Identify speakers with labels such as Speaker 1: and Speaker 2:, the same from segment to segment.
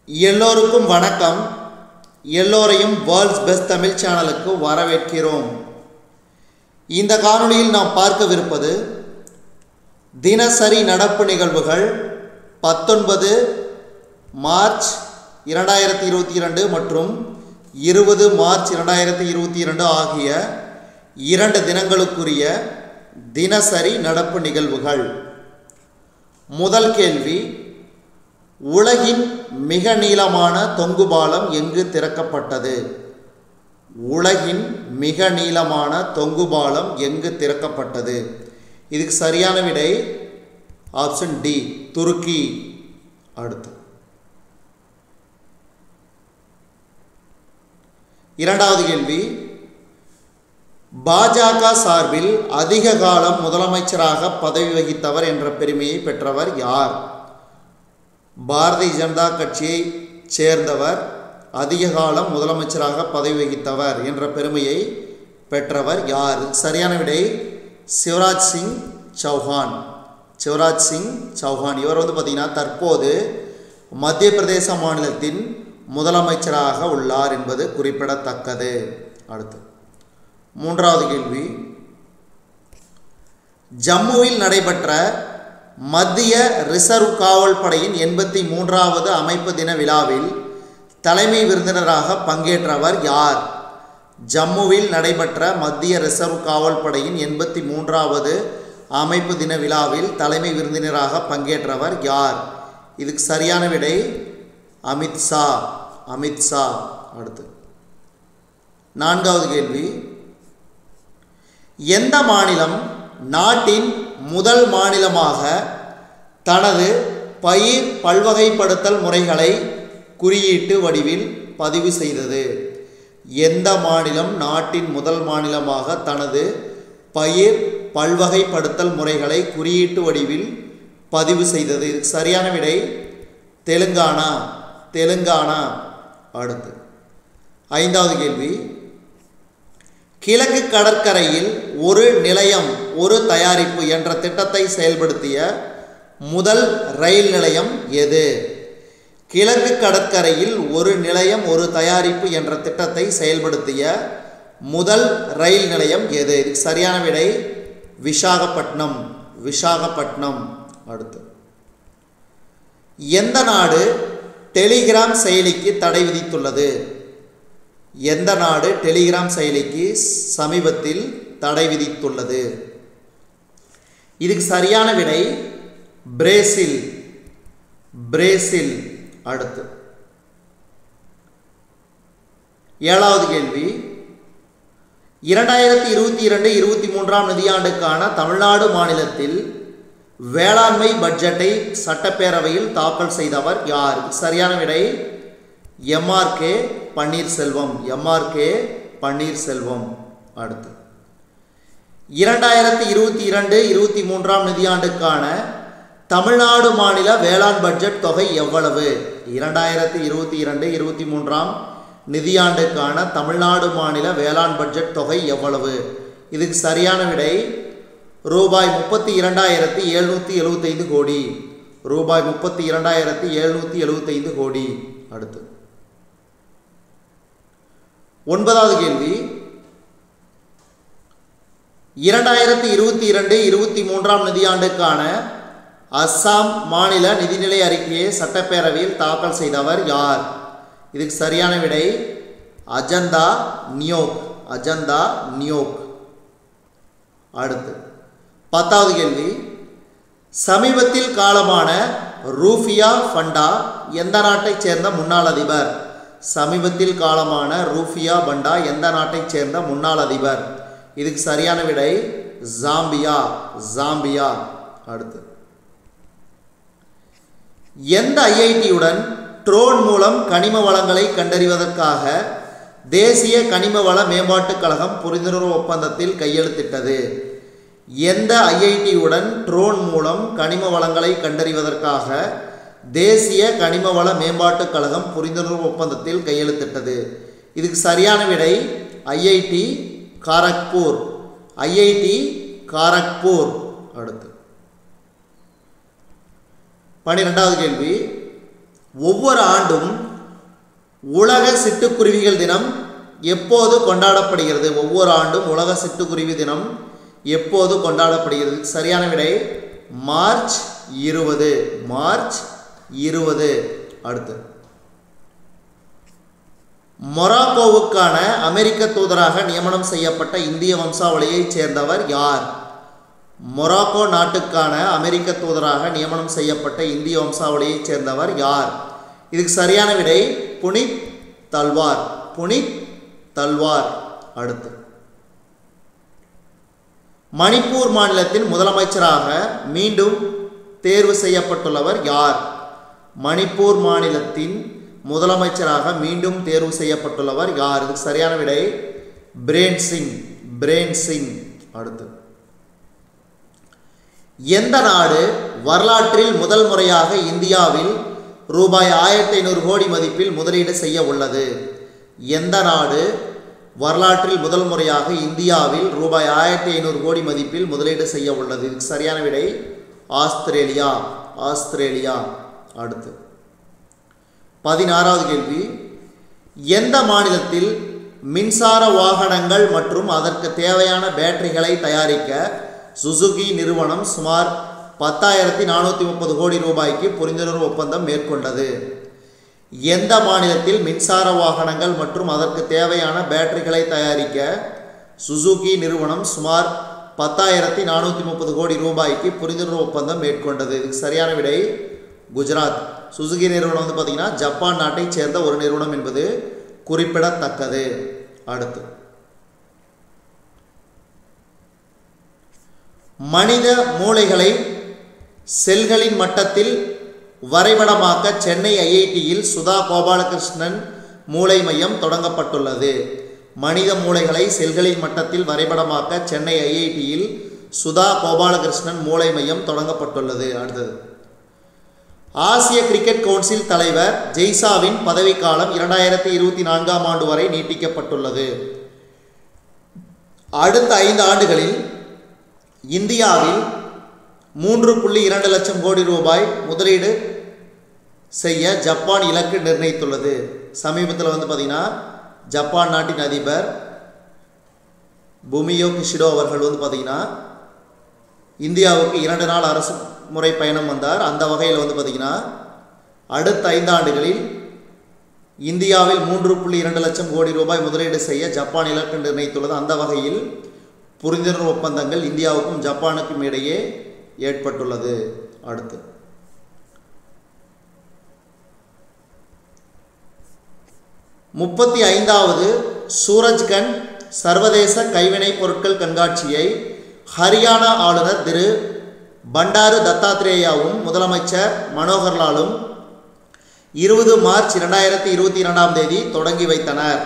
Speaker 1: எல்லோருக்கும் வணக்கம் எல்லோரையும் வேர்ல்ட்ஸ் பெஸ்ட் தமிழ் சேனலுக்கு வரவேற்கிறோம் இந்த காணொளியில் நாம் பார்க்கவிருப்பது தினசரி நடப்பு நிகழ்வுகள் பத்தொன்பது மார்ச் இரண்டாயிரத்தி இருபத்தி இரண்டு மற்றும் இருபது மார்ச் இரண்டாயிரத்தி இருபத்தி இரண்டு ஆகிய இரண்டு தினங்களுக்குரிய தினசரி நடப்பு நிகழ்வுகள் முதல் கேள்வி உலகின் மிக நீளமான தொங்கு பாலம் எங்கு திறக்கப்பட்டது உலகின் மிக நீளமான தொங்கு பாலம் எங்கு திறக்கப்பட்டது இதுக்கு சரியான விடை ஆப்ஷன் டி துருக்கி அடுத்து இரண்டாவது கேள்வி பாஜக சார்பில் அதிக காலம் முதலமைச்சராக பதவி வகித்தவர் என்ற பெருமையை பெற்றவர் யார் பாரதிய ஜனதா கட்சியை சேர்ந்தவர் அதிக காலம் முதலமைச்சராக பதவி வகித்தவர் என்ற பெருமையை பெற்றவர் யார் சரியான விடை சிவராஜ் சிங் சௌஹான் சிவராஜ் சிங் சௌஹான் இவர் வந்து பார்த்திங்கன்னா தற்போது மத்திய பிரதேச மாநிலத்தின் முதலமைச்சராக உள்ளார் என்பது குறிப்பிடத்தக்கது அடுத்து மூன்றாவது கேள்வி ஜம்முவில் நடைபெற்ற மத்திய ரிசர்வ் காவல் படையின் எண்பத்தி மூன்றாவது அமைப்பு தின விழாவில் தலைமை விருந்தினராக பங்கேற்றவர் யார் ஜம்முவில் நடைபெற்ற மத்திய ரிசர்வ் காவல் படையின் எண்பத்தி மூன்றாவது அமைப்பு தின விழாவில் தலைமை விருந்தினராக பங்கேற்றவர் யார் இதுக்கு சரியான விடை அமித்ஷா அமித்ஷா அடுத்து நான்காவது கேள்வி எந்த மாநிலம் நாட்டின் முதல் மாநிலமாக தனது பயிர் பல்வகைப்படுத்தல் முறைகளை குறியீட்டு வடிவில் பதிவு செய்தது எந்த மாநிலம் நாட்டின் முதல் மாநிலமாக தனது பயிர் பல்வகைப்படுத்தல் முறைகளை குறியீட்டு வடிவில் பதிவு செய்தது இதுக்கு சரியான விடை தெலுங்கானா தெலுங்கானா அடுத்து ஐந்தாவது கேள்வி கிழக்கு கடற்கரையில் ஒரு நிலையம் ஒரு தயாரிப்பு என்ற திட்டத்தை செயல்படுத்திய முதல் ரயில் நிலையம் எது கிழக்கு கடற்கரையில் ஒரு நிலையம் ஒரு தயாரிப்பு என்ற திட்டத்தை செயல்படுத்திய முதல் ரயில் நிலையம் எது இதுக்கு சரியான விடை விசாகப்பட்டினம் விசாகப்பட்டினம் அடுத்து எந்த நாடு டெலிகிராம் செயலிக்கு தடை விதித்துள்ளது எந்த நாடு டெலிகிராம் செயலிக்கு சமீபத்தில் தடை விதித்துள்ளது இதுக்கு சரியான விடை பிரேசில் பிரேசில் அடுத்து ஏழாவது கேள்வி இரண்டாயிரத்தி இருபத்தி இரண்டு இருபத்தி மூன்றாம் நிதியாண்டுக்கான தமிழ்நாடு மாநிலத்தில் வேளாண்மை பட்ஜெட்டை சட்டப்பேரவையில் தாக்கல் செய்தவர் யார் சரியான விடை எம்ஆர்கே பன்னீர்செல்வம் எம்ஆர்கே பன்னீர்செல்வம் அடுத்து இரண்டாயிரத்தி இருபத்தி இரண்டு இருபத்தி மூன்றாம் நிதியாண்டுக்கான தமிழ்நாடு மாநில வேளாண் பட்ஜெட் தொகை எவ்வளவு இரண்டாயிரத்தி இருபத்தி இரண்டு இருபத்தி மூன்றாம் நிதியாண்டுக்கான தமிழ்நாடு மாநில வேளாண் பட்ஜெட் தொகை எவ்வளவு இதுக்கு சரியான விடை ரூபாய் முப்பத்தி இரண்டாயிரத்தி எழுநூற்றி எழுபத்தைந்து கோடி ரூபாய் முப்பத்தி இரண்டாயிரத்தி எழுநூற்றி எழுபத்தைந்து கோடி அடுத்து ஒன்பதாவது கேள்வி இரண்டாயிரத்தி இருபத்தி இரண்டு இருபத்தி மூன்றாம் நிதியாண்டுக்கான அஸ்ஸாம் மாநில நிதிநிலை அறிக்கையை சட்டப்பேரவையில் தாக்கல் செய்தவர் யார் இதுக்கு சரியான விடை அஜந்தா நியோக் அஜந்தா நியோக் அடுத்து பத்தாவது கேள்வி சமீபத்தில் காலமான ரூஃபியா ஃபண்டா எந்த நாட்டைச் சேர்ந்த முன்னாள் அதிபர் சமீபத்தில் காலமான ரூஃபியா பண்டா எந்த நாட்டைச் சேர்ந்த முன்னாள் அதிபர் இதுக்கு சரியான விடை ஜாம்பியா ஜாம்பியா அடுத்து எந்த ஐஐடியுடன் ட்ரோன் மூலம் கனிம வளங்களை கண்டறிவதற்காக தேசிய கனிம வள மேம்பாட்டுக் கழகம் புரிந்துணர்வு ஒப்பந்தத்தில் கையெழுத்திட்டது எந்த ஐஐடியுடன் ட்ரோன் மூலம் கனிம வளங்களை கண்டறிவதற்காக தேசிய கனிம வள மேம்பாட்டுக் கழகம் புரிந்துணர்வு ஒப்பந்தத்தில் கையெழுத்திட்டது இதுக்கு சரியான விடை ஐஐடி காரக்பூர் ஐஐடி காரக்பூர் அடுத்து பனிரெண்டாவது கேள்வி ஒவ்வொரு ஆண்டும் உலக சிட்டுக்குருவிகள் தினம் எப்போது கொண்டாடப்படுகிறது ஒவ்வொரு ஆண்டும் உலக சிட்டுக்குருவி தினம் எப்போது கொண்டாடப்படுகிறது சரியான விடை மார்ச் இருபது மார்ச் இருபது அடுத்து மொராக்கோவுக்கான அமெரிக்க தூதராக நியமனம் செய்யப்பட்ட இந்திய வம்சாவளியைச் சேர்ந்தவர் யார் மொராக்கோ நாட்டுக்கான அமெரிக்க தூதராக நியமனம் செய்யப்பட்ட இந்திய வம்சாவளியைச் சேர்ந்தவர் யார் இதுக்கு சரியான விடை புனித் தல்வார் புனித் தல்வார் அடுத்து மணிப்பூர் மாநிலத்தின் முதலமைச்சராக மீண்டும் தேர்வு செய்யப்பட்டுள்ளவர் யார் மணிப்பூர் மாநிலத்தின் முதலமைச்சராக மீண்டும் தேர்வு செய்யப்பட்டுள்ளவர் யார் இதுக்கு சரியான விடை பிரேன் சிங் பிரேன் சிங் அடுத்து எந்த நாடு வரலாற்றில் முதல் முறையாக இந்தியாவில் ரூபாய் ஆயிரத்தி ஐநூறு கோடி மதிப்பில் முதலீடு செய்ய உள்ளது எந்த நாடு வரலாற்றில் முதல் முறையாக இந்தியாவில் ரூபாய் ஆயிரத்தி ஐநூறு கோடி மதிப்பில் முதலீடு செய்ய உள்ளது இதுக்கு சரியான விடை ஆஸ்திரேலியா ஆஸ்திரேலியா அடுத்து பதினாறாவது கேள்வி எந்த மாநிலத்தில் மின்சார வாகனங்கள் மற்றும் அதற்கு தேவையான பேட்டரிகளை தயாரிக்க சுசுகி நிறுவனம் சுமார் பத்தாயிரத்தி நானூற்றி முப்பது கோடி ரூபாய்க்கு புரிந்துணர்வு ஒப்பந்தம் மேற்கொண்டது எந்த மாநிலத்தில் மின்சார வாகனங்கள் மற்றும் அதற்கு தேவையான பேட்டரிகளை தயாரிக்க சுசுகி நிறுவனம் சுமார் பத்தாயிரத்தி நானூற்றி முப்பது கோடி ரூபாய்க்கு புரிந்துணர்வு ஒப்பந்தம் மேற்கொண்டது இதுக்கு சரியான விடை குஜராத் சுசுகி நிறுவனம் வந்து பார்த்திங்கன்னா ஜப்பான் நாட்டைச் சேர்ந்த ஒரு நிறுவனம் என்பது குறிப்பிடத்தக்கது அடுத்து மனித மூளைகளை செல்களின் மட்டத்தில் வரைபடமாக்க சென்னை ஐஐடியில் சுதா கோபாலகிருஷ்ணன் மூளை மையம் தொடங்கப்பட்டுள்ளது மனித மூளைகளை செல்களின் மட்டத்தில் வரைபடமாக்க சென்னை ஐஐடியில் சுதா கோபாலகிருஷ்ணன் மூளை மையம் தொடங்கப்பட்டுள்ளது அடுத்தது ஆசிய கிரிக்கெட் கவுன்சில் தலைவர் ஜெய்சாவின் பதவிக்காலம் இரண்டாயிரத்தி இருபத்தி நான்காம் ஆண்டு வரை நீட்டிக்கப்பட்டுள்ளது அடுத்த ஐந்து ஆண்டுகளில் இந்தியாவில் மூன்று புள்ளி இரண்டு லட்சம் கோடி ரூபாய் முதலீடு செய்ய ஜப்பான் இலக்கு நிர்ணயித்துள்ளது சமீபத்தில் வந்து பார்த்திங்கன்னா ஜப்பான் நாட்டின் அதிபர் புமியோ கிஷிடோ அவர்கள் வந்து பார்த்திங்கன்னா இந்தியாவுக்கு இரண்டு நாள் அரசு முறை பயணம் வந்தார் அந்த வகையில் வந்து பார்த்திங்கன்னா அடுத்த ஐந்தாண்டுகளில் இந்தியாவில் மூன்று புள்ளி இரண்டு லட்சம் கோடி ரூபாய் முதலீடு செய்ய ஜப்பான் இலக்கு நிர்ணயித்துள்ளது அந்த வகையில் புரிந்துணர்வு ஒப்பந்தங்கள் இந்தியாவுக்கும் ஜப்பானுக்கும் இடையே ஏற்பட்டுள்ளது அடுத்து முப்பத்தி ஐந்தாவது சூரஜ்கன் சர்வதேச கைவினைப் பொருட்கள் கண்காட்சியை ஹரியானா ஆளுநர் திரு பண்டாரு தத்தாத்ரேயாவும் முதலமைச்சர் மனோகர்லாலும் இருபது மார்ச் இரண்டாயிரத்தி இருபத்தி இரண்டாம் தேதி தொடங்கி வைத்தனர்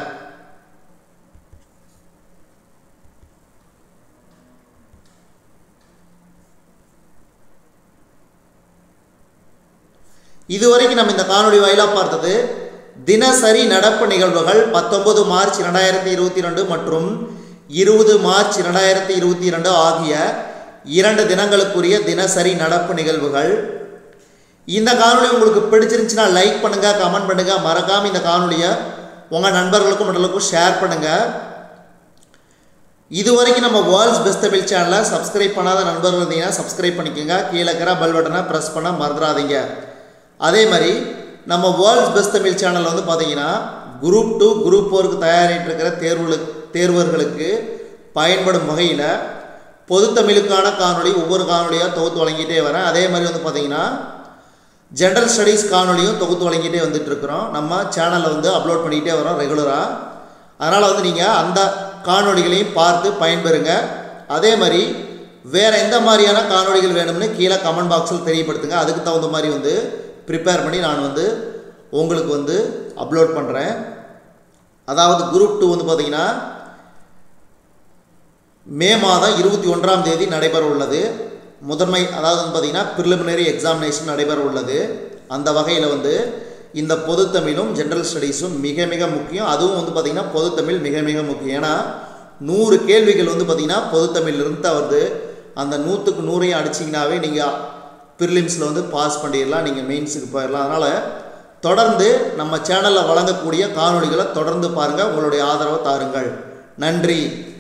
Speaker 1: இதுவரைக்கும் நம்ம இந்த காணொளி வாயிலாக பார்த்தது தினசரி நடப்பு நிகழ்வுகள் பத்தொன்பது மார்ச் இரண்டாயிரத்தி இருபத்தி ரெண்டு மற்றும் இருபது மார்ச் இரண்டாயிரத்தி இருபத்தி இரண்டு ஆகிய இரண்டு தினங்களுக்குரிய தினசரி நடப்பு நிகழ்வுகள் இந்த காணொளி உங்களுக்கு பிடிச்சிருந்துச்சுன்னா லைக் பண்ணுங்கள் கமெண்ட் பண்ணுங்கள் மறக்காமல் இந்த காணொளியை உங்கள் நண்பர்களுக்கும் மற்றவர்களுக்கும் ஷேர் பண்ணுங்கள் இது வரைக்கும் நம்ம வேர்ல்ட்ஸ் பெஸ்ட் தமிழ் சேனலை சப்ஸ்கிரைப் பண்ணாத நண்பர்கள் இருந்தீங்கன்னா சப்ஸ்கிரைப் பண்ணிக்கோங்க கீழே இருக்கிற பெல் பட்டனை ப்ரெஸ் பண்ண மறந்துடாதீங்க அதே மாதிரி நம்ம வேர்ல்ட்ஸ் பெஸ்ட் தமிழ் சேனலில் வந்து பார்த்தீங்கன்னா குரூப் டூ குரூப் ஃபோருக்கு தயாரிட்டு இருக்கிற தேர்வுகளுக்கு தேர்வர்களுக்கு பயன்படும் வகையில் பொது தமிழுக்கான காணொளி ஒவ்வொரு காணொலியாக தொகுத்து வழங்கிட்டே வரேன் அதே மாதிரி வந்து பார்த்தீங்கன்னா ஜென்ரல் ஸ்டடீஸ் காணொலியும் தொகுத்து வழங்கிட்டே வந்துட்டு இருக்கிறோம் நம்ம சேனலில் வந்து அப்லோட் பண்ணிக்கிட்டே வரோம் ரெகுலராக அதனால் வந்து நீங்கள் அந்த காணொளிகளையும் பார்த்து பயன்பெறுங்க அதே மாதிரி வேறு எந்த மாதிரியான காணொளிகள் வேணும்னு கீழே கமெண்ட் பாக்ஸில் தெரியப்படுத்துங்க அதுக்கு தகுந்த மாதிரி வந்து ப்ரிப்பேர் பண்ணி நான் வந்து உங்களுக்கு வந்து அப்லோட் பண்ணுறேன் அதாவது குரூப் டூ வந்து பார்த்திங்கன்னா மே மாதம் இருபத்தி ஒன்றாம் தேதி நடைபெற உள்ளது முதன்மை அதாவது வந்து பார்த்திங்கன்னா ப்ரிலிமினரி எக்ஸாமினேஷன் நடைபெற உள்ளது அந்த வகையில் வந்து இந்த பொதுத்தமிழும் ஜென்ரல் ஸ்டடீஸும் மிக மிக முக்கியம் அதுவும் வந்து பார்த்திங்கன்னா பொதுத்தமிழ் மிக மிக முக்கியம் ஏன்னா நூறு கேள்விகள் வந்து பார்த்திங்கன்னா பொதுத்தமிழிலிருந்து வருது அந்த நூற்றுக்கு நூறையும் அடிச்சிங்கனாவே நீங்கள் ப்ரிலிம்ஸில் வந்து பாஸ் பண்ணிடலாம் நீங்கள் மெயின்ஸுக்கு போயிடலாம் அதனால் தொடர்ந்து நம்ம சேனலில் வழங்கக்கூடிய காணொளிகளை தொடர்ந்து பாருங்கள் உங்களுடைய ஆதரவை தாருங்கள் நன்றி